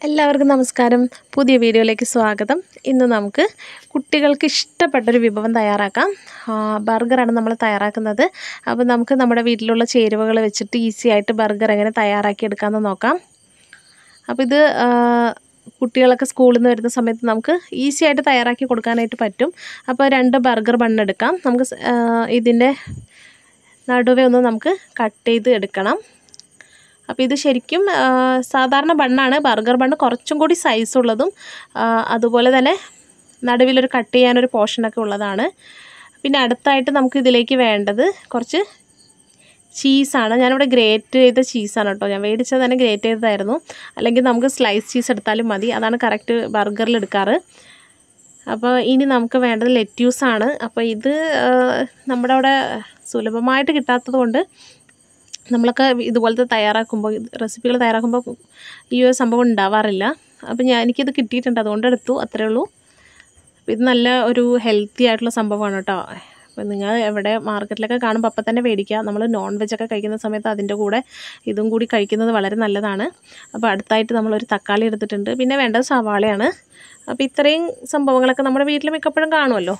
എല്ലാവർക്കും നമസ്കാരം പുതിയ വീഡിയോയിലേക്ക് സ്വാഗതം ഇന്ന് നമുക്ക് കുട്ടികൾക്ക് ഇഷ്ടപ്പെട്ടൊരു വിഭവം തയ്യാറാക്കാം ആ, ബർഗറാണ് നമ്മൾ തയ്യാറാക്കുന്നത് അപ്പോൾ നമുക്ക് നമ്മുടെ വീട്ടിലുള്ള ചേരുവകൾ വെച്ചിട്ട് ഈസി ആയിട്ട് ബർഗർ എങ്ങനെ തയ്യാറാക്കി എടുക്കാമെന്ന് നോക്കാം അപ്പോൾ ഇത് ആ, കുട്ടികളൊക്കെ സ്കൂളിൽ നിന്ന് വരുന്ന സമയത്ത് നമുക്ക് ഈസി ആയിട്ട് തയ്യാറാക്കി കൊടുക്കാനായിട്ട് പറ്റും അപ്പോൾ രണ്ട് ബർഗർ ബണ്ണ് എടുക്കാം നമുക്ക് സ്- ആ, ഇതിൻ്റെ നടുവേ ഒന്ന് നമുക്ക് കട്ട് ചെയ്ത് എടുക്കണം അപ്പോൾ ഇത് ശരിക്കും ആ, സാധാരണ ബണ്ണാണ് ബർഗർ ബണ്ണ് കുറച്ചും കൂടി സൈസ് ഉള്ളതും ആ, അതുപോലെ തന്നെ നടുവിലൊരു കട്ട് ചെയ്യാനൊരു പോർഷനൊക്കെ ഉള്ളതാണ് പിന്നെ അടുത്തായിട്ട് നമുക്ക് ഇതിലേക്ക് വേണ്ടത് കുറച്ച് ചീസാണ് ഞാനിവിടെ ഗ്രേറ്റ് ചെയ്ത ചീസാണ് കേട്ടോ ഞാൻ മേടിച്ചത് തന്നെ ഗ്രേറ്റ് ചെയ്തതായിരുന്നു അല്ലെങ്കിൽ നമുക്ക് സ്ലൈസ് ചീസ് എടുത്താലും മതി അതാണ് കറക്റ്റ് ബർഗറിൽ എടുക്കാറ് അപ്പോൾ ഇനി നമുക്ക് വേണ്ടത് ലെറ്റ്യൂസാണ് അപ്പോൾ ഇത് ആ, നമ്മുടെ അവിടെ സുലഭമായിട്ട് കിട്ടാത്തത് കൊണ്ട് നമ്മളൊക്കെ ഇതുപോലത്തെ തയ്യാറാക്കുമ്പോൾ റെസിപ്പികൾ തയ്യാറാക്കുമ്പോൾ ഈ ഒരു സംഭവം ഉണ്ടാവാറില്ല അപ്പോൾ ഞാൻ എനിക്കിത് കിട്ടിയിട്ടുണ്ട് അതുകൊണ്ട് എടുത്തു അത്രേ ഉള്ളൂ അപ്പോൾ ഇത് നല്ല ഒരു ഹെൽത്തി ആയിട്ടുള്ള സംഭവമാണ് കേട്ടോ അപ്പോൾ നിങ്ങൾ എവിടെ മാർക്കറ്റിലൊക്കെ കാണുമ്പോൾ അപ്പം തന്നെ മേടിക്കുക നമ്മൾ നോൺ വെജൊക്കെ കഴിക്കുന്ന സമയത്ത് അതിൻ്റെ കൂടെ ഇതും കൂടി കഴിക്കുന്നത് വളരെ നല്ലതാണ് അപ്പോൾ അടുത്തായിട്ട് നമ്മളൊരു തക്കാളി എടുത്തിട്ടുണ്ട് പിന്നെ വേണ്ടത് സവാളയാണ് അപ്പോൾ ഇത്രയും സംഭവങ്ങളൊക്കെ നമ്മുടെ വീട്ടിൽ മിക്കപ്പോഴും കാണുമല്ലോ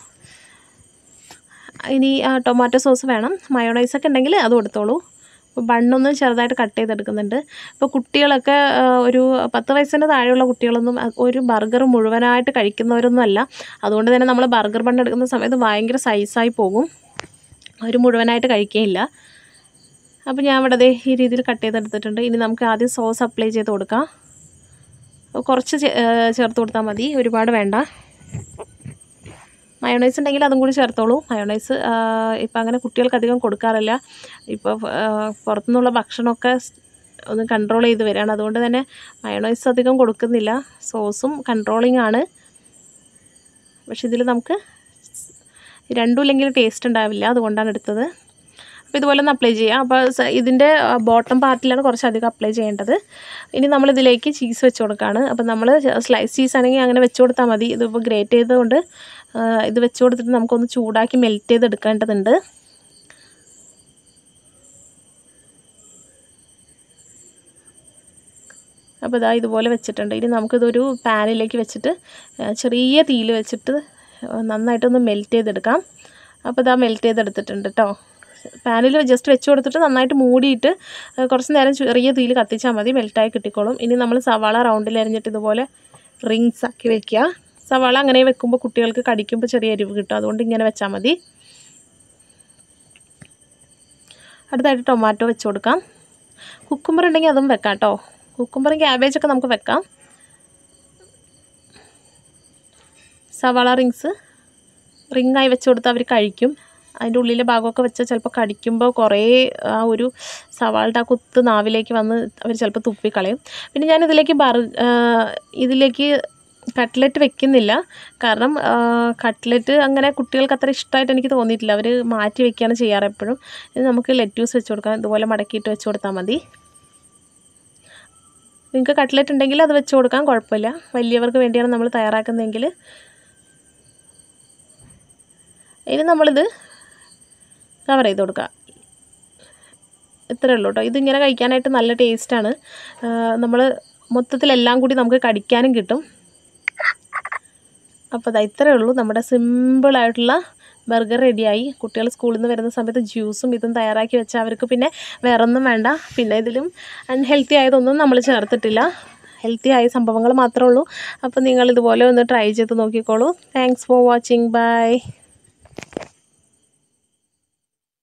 ഇനി ആ, ടൊമാറ്റോ സോസ് വേണം മയോണൈസൊക്കെ ഉണ്ടെങ്കിൽ അതും എടുത്തോളൂ അപ്പോൾ ബണ്ണൊന്ന് ചെറുതായിട്ട് കട്ട് ചെയ്തെടുക്കുന്നുണ്ട് ഇപ്പോൾ കുട്ടികളൊക്കെ ആ, ഒരു പത്ത് വയസ്സിന് താഴെയുള്ള കുട്ടികളൊന്നും അ- ഒരു ബർഗർ മുഴുവനായിട്ട് കഴിക്കുന്നവരൊന്നും അല്ല അതുകൊണ്ട് തന്നെ നമ്മൾ ബർഗർ ബണ്ണ് എടുക്കുന്ന സമയത്ത് ഭയങ്കര സൈസായി പോകും അവർ മുഴുവനായിട്ട് കഴിക്കുകയില്ല അപ്പോൾ ഞാൻ ഇവിടെ ദേ ഈ രീതിയിൽ കട്ട് ചെയ്തെടുത്തിട്ടുണ്ട് ഇനി നമുക്ക് ആദ്യം സോസ് അപ്ലൈ ചെയ്ത് കൊടുക്കാം അപ്പോൾ കുറച്ച് ചേ- ആ, ചേർത്ത് കൊടുത്താൽ മതി ഒരുപാട് വേണ്ട മയോണൈസ് ഉണ്ടെങ്കിൽ അതും കൂടി ചേർത്തോളൂ മയോണൈസ് ഇപ്പം അങ്ങനെ കുട്ടികൾക്ക് അധികം കൊടുക്കാറില്ല ഇപ്പോൾ പുറത്തുനിന്നുള്ള ഭക്ഷണമൊക്കെ സ് ഒന്ന് കൺട്രോൾ ചെയ്ത് വരികയാണ് അതുകൊണ്ട് തന്നെ മയോണൈസ് അധികം കൊടുക്കുന്നില്ല സോസും കൺട്രോളിങ് ആണ് പക്ഷെ ഇതിൽ നമുക്ക് രണ്ടും ഇല്ലെങ്കിൽ ടേസ്റ്റ് ഉണ്ടാവില്ല അതുകൊണ്ടാണ് എടുത്തത് അപ്പോൾ ഇതുപോലെ ഒന്ന് അപ്ലൈ ചെയ്യാം അപ്പോൾ സ- ഇതിൻ്റെ ബോട്ടം പാർട്ടിലാണ് കുറച്ചധികം അപ്ലൈ ചെയ്യേണ്ടത് ഇനി നമ്മളിതിലേക്ക് ചീസ് വെച്ച് കൊടുക്കുകയാണ് അപ്പോൾ നമ്മൾ സ്ലൈസ് ചീസ് ആണെങ്കിൽ അങ്ങനെ വെച്ച് കൊടുത്താൽ മതി ഇതിപ്പോൾ ഗ്രേറ്റ് ചെയ്തതുകൊണ്ട് ആ, ഇത് വെച്ച് കൊടുത്തിട്ട് നമുക്കൊന്ന് ചൂടാക്കി മെൽറ്റ് ചെയ്തെടുക്കേണ്ടതുണ്ട് അപ്പോൾ ഇതാ ഇതുപോലെ വെച്ചിട്ടുണ്ട് ഇനി നമുക്കിതൊരു പാനിലേക്ക് വെച്ചിട്ട് ആ, ചെറിയ തീയിൽ വെച്ചിട്ട് ആ, നന്നായിട്ടൊന്ന് മെൽറ്റ് ചെയ്തെടുക്കാം അപ്പോൾ ഇതാ മെൽറ്റ് ചെയ്തെടുത്തിട്ടുണ്ട് കേട്ടോ പാനിൽ ജസ്റ്റ് വെച്ച് കൊടുത്തിട്ട് നന്നായിട്ട് മൂടിയിട്ട് ആ, കുറച്ച് നേരം ചെറിയ തീയിൽ കത്തിച്ചാൽ മതി മെൽറ്റായി കിട്ടിക്കോളും ഇനി നമ്മൾ സവാള റൗണ്ടിൽ അരിഞ്ഞിട്ട് ഇതുപോലെ റിങ്സ് ആക്കി വെക്കുക സവാള അങ്ങനെ വെക്കുമ്പോൾ കുട്ടികൾക്ക് കടിക്കുമ്പോൾ ചെറിയ എരിവ് കിട്ടും അതുകൊണ്ട് ഇങ്ങനെ വെച്ചാൽ മതി അടുത്തായിട്ട് ടൊമാറ്റോ വെച്ച് കൊടുക്കാം കുക്കുമ്പർ ഉണ്ടെങ്കിൽ അതും വെക്കാം കേട്ടോ കുക്കുമ്പറും ക്യാബേജൊക്കെ നമുക്ക് വെക്കാം സവാള റിങ്സ് റിങ്ങായി വെച്ച് കൊടുത്താൽ അവർ കഴിക്കും അതിൻ്റെ ഉള്ളിലെ ഭാഗമൊക്കെ വെച്ചാൽ ചിലപ്പോൾ കടിക്കുമ്പോൾ കുറേ ആ ഒരു സവാളുടെ ആ കുത്ത് നാവിലേക്ക് വന്ന് അവർ ചിലപ്പോൾ തുപ്പിക്കളയും പിന്നെ ഞാൻ ഇതിലേക്ക് ബർ ഇതിലേക്ക് കട്ട്ലറ്റ് വെക്കുന്നില്ല കാരണം കട്ട്ലറ്റ് അങ്ങനെ കുട്ടികൾക്ക് അത്ര ഇഷ്ടമായിട്ട് എനിക്ക് തോന്നിയിട്ടില്ല അവർ മാറ്റി വെക്കുകയാണ് ചെയ്യാറ് എപ്പോഴും ഇത് നമുക്ക് ലെറ്റ്യൂസ് വെച്ച് കൊടുക്കാം ഇതുപോലെ മടക്കിയിട്ട് വെച്ച് കൊടുത്താൽ മതി നിങ്ങൾക്ക് കട്ട്ലറ്റ് ഉണ്ടെങ്കിൽ അത് വെച്ച് കൊടുക്കാം കുഴപ്പമില്ല വലിയവർക്ക് വേണ്ടിയാണ് നമ്മൾ തയ്യാറാക്കുന്നതെങ്കിൽ ഇനി നമ്മളിത് കവർ ചെയ്ത് കൊടുക്കുക ഇത്രയേ ഉള്ളൂ കേട്ടോ ഇതിങ്ങനെ കഴിക്കാനായിട്ട് നല്ല ടേസ്റ്റാണ് നമ്മൾ മൊത്തത്തിലെല്ലാം കൂടി നമുക്ക് കടിക്കാനും കിട്ടും അപ്പോൾ അതാ ഇത്രയേ ഉള്ളൂ നമ്മുടെ സിമ്പിളായിട്ടുള്ള ബർഗർ റെഡിയായി കുട്ടികൾ സ്കൂളിൽ നിന്ന് വരുന്ന സമയത്ത് ജ്യൂസും ഇതും തയ്യാറാക്കി വെച്ചാൽ അവർക്ക് പിന്നെ വേറൊന്നും വേണ്ട പിന്നെ ഇതിലും അൺഹെൽത്തി ആയതൊന്നും നമ്മൾ ചേർത്തിട്ടില്ല ഹെൽത്തി ആയ സംഭവങ്ങൾ മാത്രമേ ഉള്ളൂ അപ്പോൾ നിങ്ങൾ ഇതുപോലെ ഒന്ന് ട്രൈ ചെയ്ത് നോക്കിക്കോളൂ താങ്ക്സ് ഫോർ വാച്ചിങ് ബൈ